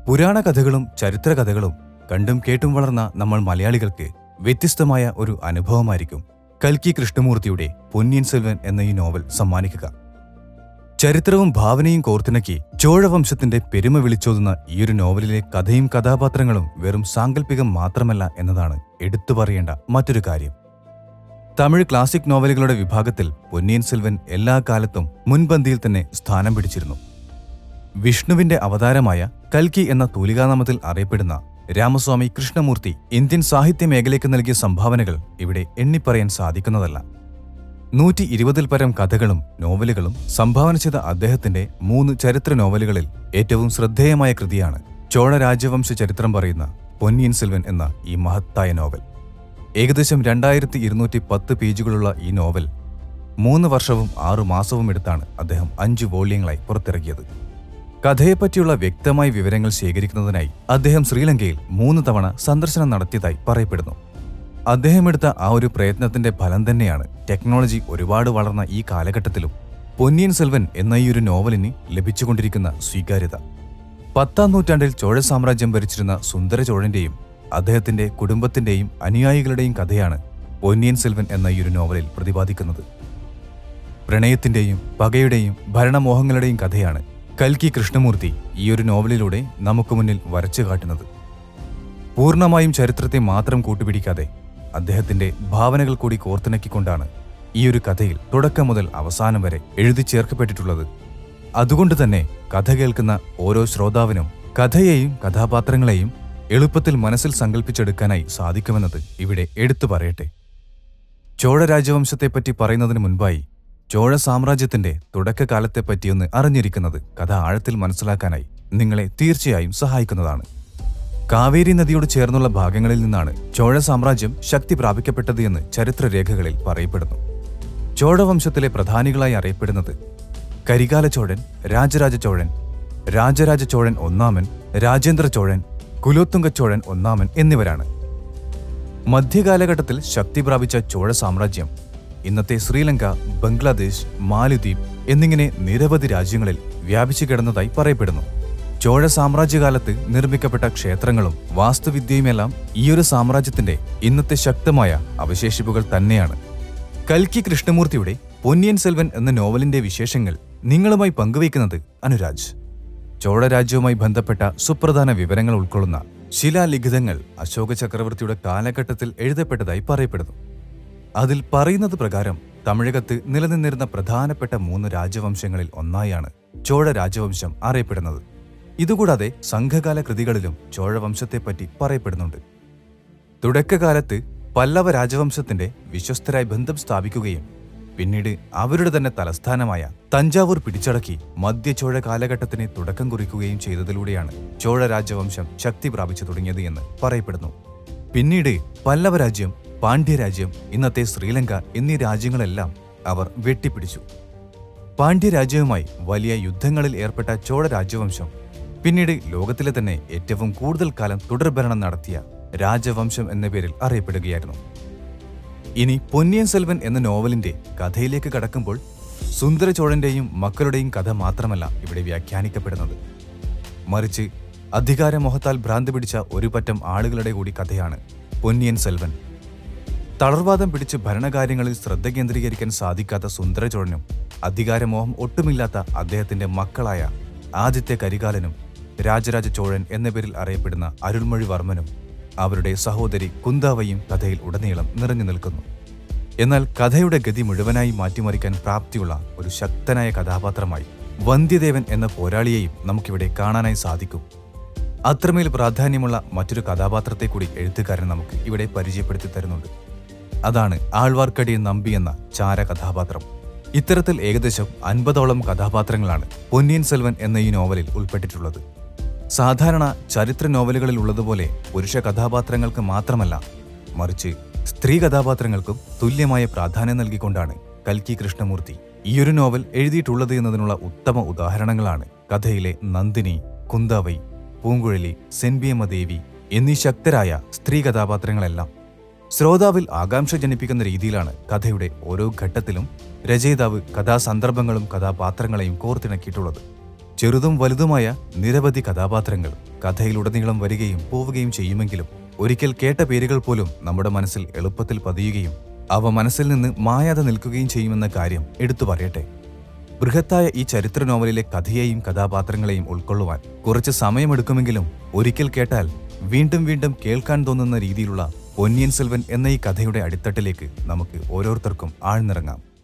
പുരാണ കഥകളും ചരിത്ര കഥകളും കണ്ടും കേട്ടും വളർന്ന നമ്മൾ മലയാളികൾക്ക് വ്യത്യസ്തമായ ഒരു അനുഭവമായിരിക്കും കൽക്കി കൃഷ്ണമൂർത്തിയുടെ പൊന്നിയൻ സെൽവൻ എന്ന ഈ നോവൽ സമ്മാനിക്കുക ചരിത്രവും ഭാവനയും കോർത്തിണക്കി ചോഴവംശത്തിന്റെ പെരുമ വിളിച്ചോതുന്ന ഈയൊരു നോവലിലെ കഥയും കഥാപാത്രങ്ങളും വെറും സാങ്കല്പികം മാത്രമല്ല എന്നതാണ് എടുത്തു പറയേണ്ട മറ്റൊരു കാര്യം തമിഴ് ക്ലാസിക് നോവലുകളുടെ വിഭാഗത്തിൽ പൊന്നിയൻ സെൽവൻ എല്ലാ കാലത്തും മുൻപന്തിയിൽ തന്നെ സ്ഥാനം പിടിച്ചിരുന്നു വിഷ്ണുവിന്റെ അവതാരമായ കൽക്കി എന്ന തൂലികാനാമത്തിൽ അറിയപ്പെടുന്ന രാമസ്വാമി കൃഷ്ണമൂർത്തി ഇന്ത്യൻ സാഹിത്യ മേഖലയ്ക്ക് നൽകിയ സംഭാവനകൾ ഇവിടെ എണ്ണിപ്പറയാൻ സാധിക്കുന്നതല്ല നൂറ്റി ഇരുപതിൽ പരം കഥകളും നോവലുകളും സംഭാവന ചെയ്ത അദ്ദേഹത്തിന്റെ മൂന്ന് ചരിത്ര നോവലുകളിൽ ഏറ്റവും ശ്രദ്ധേയമായ കൃതിയാണ് ചോള രാജവംശ ചരിത്രം പറയുന്ന പൊന്നിയൻ സെൽവൻ എന്ന ഈ മഹത്തായ നോവൽ ഏകദേശം രണ്ടായിരത്തി ഇരുന്നൂറ്റി പത്ത് പേജുകളുള്ള ഈ നോവൽ മൂന്ന് വർഷവും ആറു മാസവും എടുത്താണ് അദ്ദേഹം അഞ്ച് വോള്യങ്ങളായി പുറത്തിറക്കിയത് കഥയെപ്പറ്റിയുള്ള വ്യക്തമായ വിവരങ്ങൾ ശേഖരിക്കുന്നതിനായി അദ്ദേഹം ശ്രീലങ്കയിൽ മൂന്ന് തവണ സന്ദർശനം നടത്തിയതായി പറയപ്പെടുന്നു അദ്ദേഹം എടുത്ത ആ ഒരു പ്രയത്നത്തിന്റെ ഫലം തന്നെയാണ് ടെക്നോളജി ഒരുപാട് വളർന്ന ഈ കാലഘട്ടത്തിലും പൊന്നിയൻ സെൽവൻ എന്ന ഈ ഒരു നോവലിന് ലഭിച്ചുകൊണ്ടിരിക്കുന്ന സ്വീകാര്യത പത്താം നൂറ്റാണ്ടിൽ ചോഴ സാമ്രാജ്യം ഭരിച്ചിരുന്ന സുന്ദര ചോഴന്റെയും അദ്ദേഹത്തിന്റെ കുടുംബത്തിന്റെയും അനുയായികളുടെയും കഥയാണ് പൊന്നിയൻ സെൽവൻ എന്ന ഈ ഒരു നോവലിൽ പ്രതിപാദിക്കുന്നത് പ്രണയത്തിന്റെയും പകയുടെയും ഭരണമോഹങ്ങളുടെയും കഥയാണ് കൽക്കി കൃഷ്ണമൂർത്തി ഈ ഒരു നോവലിലൂടെ നമുക്ക് മുന്നിൽ വരച്ചു കാട്ടുന്നത് പൂർണ്ണമായും ചരിത്രത്തെ മാത്രം കൂട്ടുപിടിക്കാതെ അദ്ദേഹത്തിന്റെ ഭാവനകൾ കൂടി കോർത്തിണക്കിക്കൊണ്ടാണ് ഈ ഒരു കഥയിൽ തുടക്കം മുതൽ അവസാനം വരെ എഴുതി ചേർക്കപ്പെട്ടിട്ടുള്ളത് അതുകൊണ്ട് തന്നെ കഥ കേൾക്കുന്ന ഓരോ ശ്രോതാവിനും കഥയെയും കഥാപാത്രങ്ങളെയും എളുപ്പത്തിൽ മനസ്സിൽ സങ്കല്പിച്ചെടുക്കാനായി സാധിക്കുമെന്നത് ഇവിടെ എടുത്തു പറയട്ടെ ചോഴ രാജവംശത്തെപ്പറ്റി പറയുന്നതിന് മുൻപായി ചോഴ സാമ്രാജ്യത്തിന്റെ തുടക്കകാലത്തെപ്പറ്റിയൊന്ന് അറിഞ്ഞിരിക്കുന്നത് കഥ ആഴത്തിൽ മനസ്സിലാക്കാനായി നിങ്ങളെ തീർച്ചയായും സഹായിക്കുന്നതാണ് കാവേരി നദിയോട് ചേർന്നുള്ള ഭാഗങ്ങളിൽ നിന്നാണ് ചോഴ സാമ്രാജ്യം ശക്തി പ്രാപിക്കപ്പെട്ടത് എന്ന് ചരിത്രരേഖകളിൽ പറയപ്പെടുന്നു ചോഴവംശത്തിലെ പ്രധാനികളായി അറിയപ്പെടുന്നത് കരികാല ചോഴൻ രാജരാജ ചോഴൻ രാജരാജ ചോഴൻ ഒന്നാമൻ രാജേന്ദ്ര ചോഴൻ കുലോത്തുംഗ ചോഴൻ ഒന്നാമൻ എന്നിവരാണ് മധ്യകാലഘട്ടത്തിൽ ശക്തി പ്രാപിച്ച ചോഴ സാമ്രാജ്യം ഇന്നത്തെ ശ്രീലങ്ക ബംഗ്ലാദേശ് മാലിദ്വീപ് എന്നിങ്ങനെ നിരവധി രാജ്യങ്ങളിൽ വ്യാപിച്ചു കിടന്നതായി പറയപ്പെടുന്നു ചോഴ സാമ്രാജ്യകാലത്ത് നിർമ്മിക്കപ്പെട്ട ക്ഷേത്രങ്ങളും വാസ്തുവിദ്യയുമെല്ലാം ഈയൊരു സാമ്രാജ്യത്തിന്റെ ഇന്നത്തെ ശക്തമായ അവശേഷിപ്പുകൾ തന്നെയാണ് കൽക്കി കൃഷ്ണമൂർത്തിയുടെ പൊന്നിയൻ സെൽവൻ എന്ന നോവലിന്റെ വിശേഷങ്ങൾ നിങ്ങളുമായി പങ്കുവയ്ക്കുന്നത് അനുരാജ് ചോഴ രാജ്യവുമായി ബന്ധപ്പെട്ട സുപ്രധാന വിവരങ്ങൾ ഉൾക്കൊള്ളുന്ന ശിലാലിഖിതങ്ങൾ അശോക ചക്രവർത്തിയുടെ കാലഘട്ടത്തിൽ എഴുതപ്പെട്ടതായി പറയപ്പെടുന്നു അതിൽ പറയുന്നത് പ്രകാരം തമിഴകത്ത് നിലനിന്നിരുന്ന പ്രധാനപ്പെട്ട മൂന്ന് രാജവംശങ്ങളിൽ ഒന്നായാണ് ചോഴ രാജവംശം അറിയപ്പെടുന്നത് ഇതുകൂടാതെ സംഘകാല കൃതികളിലും ചോഴവംശത്തെപ്പറ്റി പറയപ്പെടുന്നുണ്ട് തുടക്കകാലത്ത് പല്ലവ രാജവംശത്തിന്റെ വിശ്വസ്തരായി ബന്ധം സ്ഥാപിക്കുകയും പിന്നീട് അവരുടെ തന്നെ തലസ്ഥാനമായ തഞ്ചാവൂർ പിടിച്ചടക്കി മധ്യചോഴ കാലഘട്ടത്തിന് തുടക്കം കുറിക്കുകയും ചെയ്തതിലൂടെയാണ് ചോഴ രാജവംശം ശക്തി പ്രാപിച്ചു തുടങ്ങിയത് എന്ന് പറയപ്പെടുന്നു പിന്നീട് പല്ലവ രാജ്യം പാണ്ഡ്യരാജ്യം ഇന്നത്തെ ശ്രീലങ്ക എന്നീ രാജ്യങ്ങളെല്ലാം അവർ വെട്ടിപ്പിടിച്ചു പാണ്ഡ്യരാജ്യവുമായി വലിയ യുദ്ധങ്ങളിൽ ഏർപ്പെട്ട ചോഴ രാജവംശം പിന്നീട് ലോകത്തിലെ തന്നെ ഏറ്റവും കൂടുതൽ കാലം തുടർഭരണം നടത്തിയ രാജവംശം എന്ന പേരിൽ അറിയപ്പെടുകയായിരുന്നു ഇനി പൊന്നിയൻ സെൽവൻ എന്ന നോവലിന്റെ കഥയിലേക്ക് കടക്കുമ്പോൾ സുന്ദര ചോഴന്റെയും മക്കളുടെയും കഥ മാത്രമല്ല ഇവിടെ വ്യാഖ്യാനിക്കപ്പെടുന്നത് മറിച്ച് അധികാരമോഹത്താൽ ഭ്രാന്തി പിടിച്ച ഒരു പറ്റം ആളുകളുടെ കൂടി കഥയാണ് പൊന്നിയൻ സെൽവൻ തളർവാദം പിടിച്ച് ഭരണകാര്യങ്ങളിൽ ശ്രദ്ധ കേന്ദ്രീകരിക്കാൻ സാധിക്കാത്ത സുന്ദരചോഴനും അധികാരമോഹം ഒട്ടുമില്ലാത്ത അദ്ദേഹത്തിന്റെ മക്കളായ ആദിത്യ കരികാലനും രാജരാജ ചോഴൻ എന്ന പേരിൽ അറിയപ്പെടുന്ന അരുൾമൊഴിവർമ്മനും അവരുടെ സഹോദരി കുന്താവയും കഥയിൽ ഉടനീളം നിറഞ്ഞു നിൽക്കുന്നു എന്നാൽ കഥയുടെ ഗതി മുഴുവനായി മാറ്റിമറിക്കാൻ പ്രാപ്തിയുള്ള ഒരു ശക്തനായ കഥാപാത്രമായി വന്ധ്യദേവൻ എന്ന പോരാളിയെയും നമുക്കിവിടെ കാണാനായി സാധിക്കും അത്രമേൽ പ്രാധാന്യമുള്ള മറ്റൊരു കഥാപാത്രത്തെ കൂടി എഴുത്തുകാരൻ നമുക്ക് ഇവിടെ പരിചയപ്പെടുത്തി തരുന്നുണ്ട് അതാണ് ആൾവാർക്കടി നമ്പി എന്ന ചാര കഥാപാത്രം ഇത്തരത്തിൽ ഏകദേശം അൻപതോളം കഥാപാത്രങ്ങളാണ് പൊന്നിയൻ സെൽവൻ എന്ന ഈ നോവലിൽ ഉൾപ്പെട്ടിട്ടുള്ളത് സാധാരണ ചരിത്ര നോവലുകളിൽ ഉള്ളതുപോലെ പുരുഷ കഥാപാത്രങ്ങൾക്ക് മാത്രമല്ല മറിച്ച് സ്ത്രീ കഥാപാത്രങ്ങൾക്കും തുല്യമായ പ്രാധാന്യം നൽകിക്കൊണ്ടാണ് കൽക്കി കൃഷ്ണമൂർത്തി ഈയൊരു നോവൽ എഴുതിയിട്ടുള്ളത് എന്നതിനുള്ള ഉത്തമ ഉദാഹരണങ്ങളാണ് കഥയിലെ നന്ദിനി കുന്താവൈ പൂങ്കുഴലി സെൻബിയമ്മ ദേവി എന്നീ ശക്തരായ സ്ത്രീ കഥാപാത്രങ്ങളെല്ലാം ശ്രോതാവിൽ ആകാംക്ഷ ജനിപ്പിക്കുന്ന രീതിയിലാണ് കഥയുടെ ഓരോ ഘട്ടത്തിലും രചയിതാവ് കഥാസന്ദർഭങ്ങളും കഥാപാത്രങ്ങളെയും കോർത്തിണക്കിയിട്ടുള്ളത് ചെറുതും വലുതുമായ നിരവധി കഥാപാത്രങ്ങൾ കഥയിലുടനീളം വരികയും പോവുകയും ചെയ്യുമെങ്കിലും ഒരിക്കൽ കേട്ട പേരുകൾ പോലും നമ്മുടെ മനസ്സിൽ എളുപ്പത്തിൽ പതിയുകയും അവ മനസ്സിൽ നിന്ന് മായാതെ നിൽക്കുകയും ചെയ്യുമെന്ന കാര്യം എടുത്തു പറയട്ടെ ബൃഹത്തായ ഈ ചരിത്ര നോവലിലെ കഥയെയും കഥാപാത്രങ്ങളെയും ഉൾക്കൊള്ളുവാൻ കുറച്ച് സമയമെടുക്കുമെങ്കിലും ഒരിക്കൽ കേട്ടാൽ വീണ്ടും വീണ്ടും കേൾക്കാൻ തോന്നുന്ന രീതിയിലുള്ള പൊന്നിയൻ സെൽവൻ എന്ന ഈ കഥയുടെ അടിത്തട്ടിലേക്ക് നമുക്ക് ഓരോരുത്തർക്കും ആഴ്ന്നിറങ്ങാം